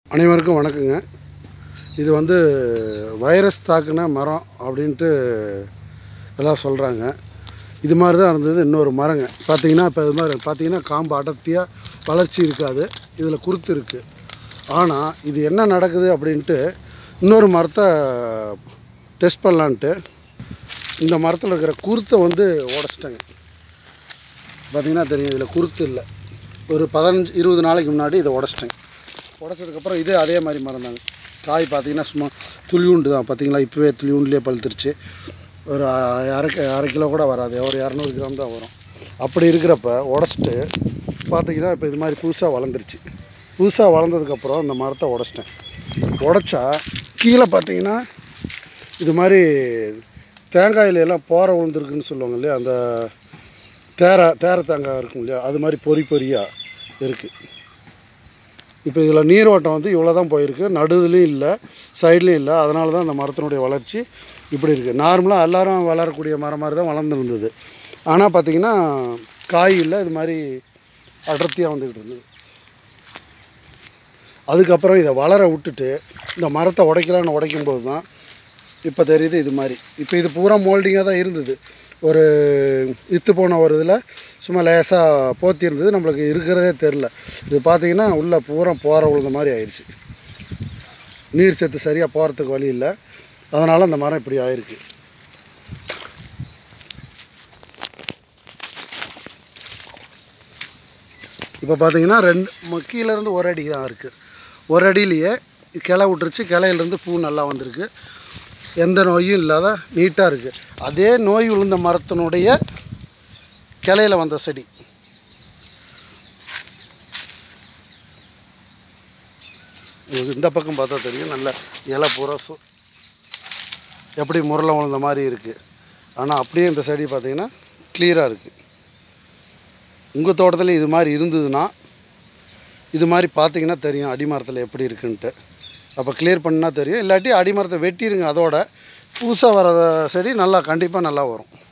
அனைவருக்கும் வணக்கங்க இது வந்து வைரஸ் தாக்குன மரம் அப்படின்ட்டு எல்லாம் சொல்கிறாங்க இது மாதிரி தான் இருந்தது இன்னொரு மரங்க பார்த்தீங்கன்னா இப்போ இது மாதிரி பார்த்தீங்கன்னா காம்பு அடர்த்தியாக வளர்ச்சி இருக்காது இதில் குருத்து இருக்குது ஆனால் இது என்ன நடக்குது அப்படின்ட்டு இன்னொரு மரத்தை டெஸ்ட் பண்ணலான்ட்டு இந்த மரத்தில் இருக்கிற குருத்தை வந்து உடச்சிட்டேங்க பார்த்தீங்கன்னா தெரியும் இதில் குருத்து இல்லை ஒரு பதினஞ்சு இருபது நாளைக்கு முன்னாடி இதை உடச்சிட்டேங்க உடச்சதுக்கப்புறம் இது அதே மாதிரி மரம் தாங்க காய் பார்த்தீங்கன்னா சும்மா துளியுண்டு தான் பார்த்தீங்களா இப்போவே துளியுண்டுலேயே பழுத்துருச்சு ஒரு அ- அரை கி- அரை கிலோ கூட வராது ஒரு இரநூறு கிராம் தான் வரும் அப்படி இருக்கிறப்ப உடச்சிட்டு பார்த்தீங்கன்னா இப்போ இது மாதிரி புதுசாக வளர்ந்துருச்சு புதுசாக வளர்ந்ததுக்கப்புறம் இந்த மரத்தை உடச்சிட்டேன் உடச்சா கீழே பார்த்தீங்கன்னா இது மாதிரி தேங்காயில எல்லாம் போரை விழுந்துருக்குன்னு சொல்லுவாங்க இல்லையா அந்த தேர தேர தேங்காய் இருக்கும் இல்லையா அது மாதிரி பொறி பொறியாக இருக்குது இப்போ இதில் நீரோட்டம் வந்து இவ்வளோ தான் போயிருக்கு நடுவுலையும் இல்லை சைட்லேயும் இல்லை அதனால தான் அந்த மரத்தினுடைய வளர்ச்சி இப்படி இருக்குது நார்மலாக எல்லாரும் வளரக்கூடிய மரம் மாதிரி தான் வளர்ந்துருந்தது ஆனால் பார்த்தீங்கன்னா காய் இல்லை இது மாதிரி அடர்த்தியாக வந்துக்கிட்டு இருந்தது அதுக்கப்புறம் இதை வளர விட்டுட்டு இந்த மரத்தை உடைக்கலான்னு உடைக்கும்போது தான் இப்போ தெரியுது இது மாதிரி இப்போ இது பூரா மோல்டிங்காக தான் இருந்தது ஒரு இத்து போன ஒரு இதில் சும்மா லேசாக போத்தி இருந்தது நம்மளுக்கு இருக்கிறதே தெரில இது பார்த்தீங்கன்னா உள்ளே பூரா போகிற விழுந்த மாதிரி ஆயிடுச்சு நீர் சத்து சரியாக போகிறதுக்கு வழி இல்லை அதனால் அந்த மரம் இப்படி ஆயிருக்கு இப்போ பார்த்தீங்கன்னா ரெண்டு ம- கீழ இருந்து ஒரு அடி தான் இருக்குது ஒரு அடியிலேயே கிளை விட்டுருச்சு கிளையிலேருந்து பூ நல்லா வந்திருக்கு எந்த நோயும் இல்லாத நீட்டாக இருக்குது அதே நோய் விழுந்த மரத்தினுடைய கிளையில வந்த செடி உங்களுக்கு இந்த பக்கம் பார்த்தா தெரியும் நல்ல இலை பூரா சு எப்படி முரளை விழுந்த மாதிரி இருக்குது ஆனால் அப்படியே இந்த செடி பார்த்தீங்கன்னா கிளியராக இருக்குது உங்கள் தோட்டத்தில் இது மாதிரி இருந்ததுன்னா இது மாதிரி பார்த்தீங்கன்னா தெரியும் அடிமரத்தில் எப்படி இருக்குன்ட்டு அப்போ கிளியர் பண்ணால் தெரியும் இல்லாட்டி அடிமரத்தை வெட்டிடுங்க அதோட புதுசாக வர செடி நல்லா கண்டிப்பாக நல்லா வரும்